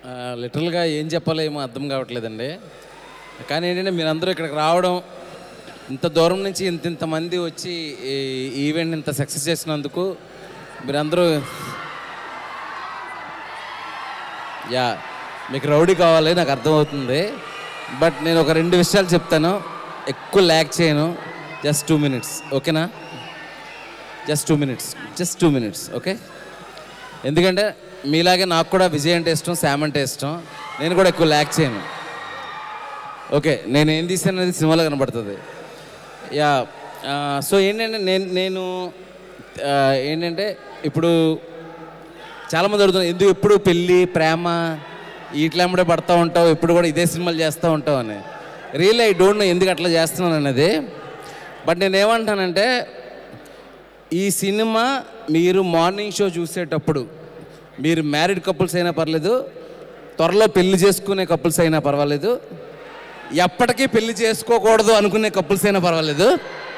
లిటరల్గా ఏం చెప్పాలో ఏమో అర్థం కావట్లేదండి కానీ ఏంటంటే మీరందరూ ఇక్కడికి రావడం ఇంత దూరం నుంచి ఇంత ఇంతమంది వచ్చి ఈ ఈవెంట్ ఇంత సక్సెస్ చేసినందుకు మీరందరూ యా మీకు రౌడీ కావాలి నాకు అర్థమవుతుంది బట్ నేను ఒక రెండు విషయాలు చెప్తాను ఎక్కువ ల్యాక్ చేయను జస్ట్ టూ మినిట్స్ ఓకేనా just two minutes just two minutes okay ఎందుకంటే మీలాగే నాకు కూడా విజయ్ అంటే ఇష్టం శామ్ అంటే ఇష్టం నేను కూడా ఎక్కువ ల్యాక్ చేయను ఓకే నేను ఏం తీసాను అనేది సినిమాలో కనబడుతుంది యా సో ఏంటంటే నేను నేను ఆ, ఏంటంటే ఇప్పుడు చాలామంది అడుగుతున్నారు ఎందుకు ఎప్పుడు పెళ్ళి ప్రేమ ఇట్లమ్మడే పడతా ఉంటావు ఎప్పుడు కూడా ఇదే సినిమాలు చేస్తూ ఉంటావు అని రియల్ ఐ డోంట్ నో ఎందుకు అట్లా చేస్తున్నాను అనేది బట్ నేను ఏమంటానంటే ఈ సినిమా మీరు మార్నింగ్ షో చూసేటప్పుడు మీరు మ్యారీడ్ కపుల్స్ అయినా పర్లేదు త్వరలో పెళ్లి చేసుకునే కపుల్స్ అయినా పర్వాలేదు ఎప్పటికీ పెళ్లి చేసుకోకూడదు అనుకునే కపుల్స్ అయినా పర్వాలేదు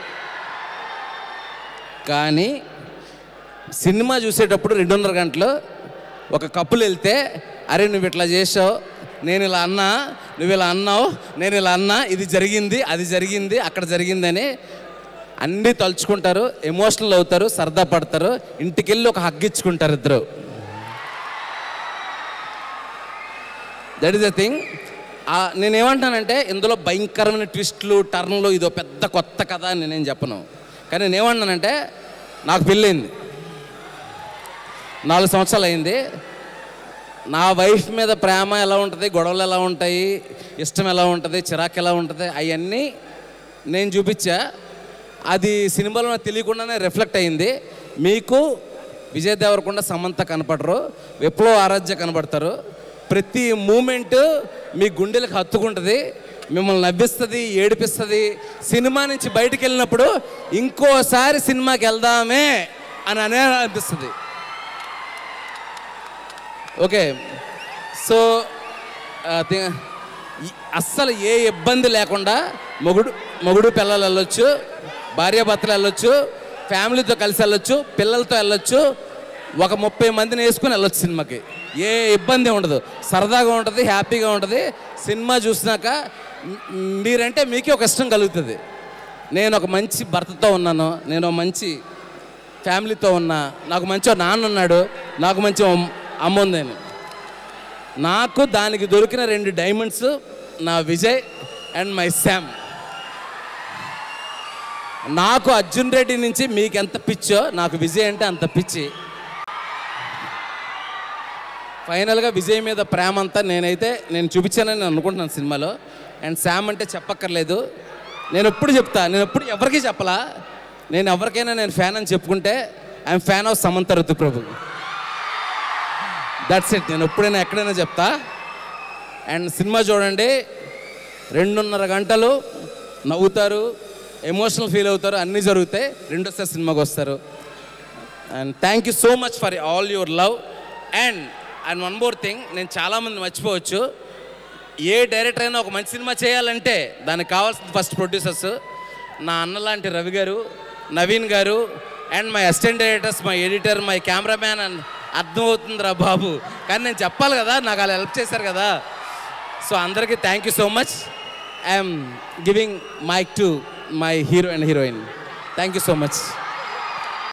కానీ సినిమా చూసేటప్పుడు రెండున్నర గంటలు ఒక కప్పులు వెళ్తే అరే నువ్వు ఇట్లా చేసావు నేను ఇలా అన్నా నువ్వు ఇలా అన్నావు నేను ఇలా అన్నా ఇది జరిగింది అది జరిగింది అక్కడ జరిగిందని అన్నీ తలుచుకుంటారు ఎమోషనల్ అవుతారు సరదా పడతారు ఇంటికి వెళ్ళి ఒక హగ్ ఇచ్చుకుంటారు ఇద్దరు దట్ ఈస్ ద థింగ్ నేనేమంటానంటే ఇందులో భయంకరమైన ట్విస్ట్లు టర్న్లు ఇదో పెద్ద కొత్త కథ అని నేనేం చెప్పను కానీ నేనేమన్నానంటే నాకు పెళ్ళైంది నాలుగు సంవత్సరాలు అయింది నా వైఫ్ మీద ప్రేమ ఎలా ఉంటుంది గొడవలు ఎలా ఉంటాయి ఇష్టం ఎలా ఉంటుంది చిరాకు ఎలా ఉంటుంది అవన్నీ నేను చూపించా అది సినిమాలో నాకు తెలియకుండానే రిఫ్లెక్ట్ అయింది మీకు విజయ్ దేవరకొండ సమంత కనపడరు విప్లవ ఆరాధ్య కనబడతారు ప్రతి మూమెంట్ మీ గుండెలకు హత్తుకుంటుంది మిమ్మల్ని నవ్విస్తుంది ఏడిపిస్తుంది సినిమా నుంచి బయటికి వెళ్ళినప్పుడు ఇంకోసారి సినిమాకి వెళ్దామే అని అనే అనిపిస్తుంది ఓకే సో ఆ, థి- ఈ- అస్సలు ఏ ఇబ్బంది లేకుండా మొగుడు మొగుడు పిల్లలు వెళ్ళొచ్చు భార్యాభర్తలు వెళ్ళొచ్చు ఫ్యామిలీతో కలిసి వెళ్ళొచ్చు పిల్లలతో వెళ్ళొచ్చు ఒక ముప్పై మందిని వేసుకుని వెళ్ళొచ్చు సినిమాకి ఏ ఇబ్బంది ఉండదు సరదాగా ఉంటుంది హ్యాపీగా ఉంటుంది సినిమా చూసినాక మ్- మీరంటే మీకే ఒక ఇష్టం కలుగుతుంది నేను ఒక మంచి భర్తతో ఉన్నాను నేను ఒక మంచి ఫ్యామిలీతో ఉన్నా నాకు మంచి ఓ నాన్న ఉన్నాడు నాకు మంచి ఓ అమ్మ ఉందని నాకు దానికి దొరికిన రెండు డైమండ్స్ నా విజయ్ అండ్ మై శామ్ నాకు అర్జున్ రెడ్డి నుంచి మీకు ఎంత పిచ్చో నాకు విజయ్ అంటే అంత పిచ్చి ఫైనల్గా విజయ్ మీద ప్రేమ అంతా నేనైతే నేను చూపించానని నేను అనుకుంటున్నాను సినిమాలో అండ్ శామ్ అంటే చెప్పక్కర్లేదు నేను ఎప్పుడు చెప్తా నేను ఎప్పుడు ఎవరికీ చెప్పలా నేను ఎవరికైనా నేను ఫ్యాన్ అని చెప్పుకుంటే I'm fan of Samantha Ruth Prabhu that's it నేను ఎప్పుడైనా ఎక్కడైనా చెప్తా అండ్ సినిమా చూడండి రెండున్నర గంటలు నవ్వుతారు ఎమోషనల్ ఫీల్ అవుతారు అన్నీ జరుగుతాయి రెండోసారి సినిమాకి వస్తారు and thank you so much for all your love and and one more thing నేను చాలామంది మర్చిపోవచ్చు ఏ డైరెక్టర్ అయినా ఒక మంచి సినిమా చేయాలంటే దానికి కావాల్సిన ఫస్ట్ ప్రొడ్యూసర్స్ నా అన్న లాంటి రవి గారు నవీన్ గారు and my assistant directors my editor my cameraman and అర్థమవుతుందిరా బాబు కానీ నేను చెప్పాలి కదా నాకు అలా హెల్ప్ చేశారు కదా సో అందరికీ thank you so much I'm giving mic to my hero and heroine thank you so much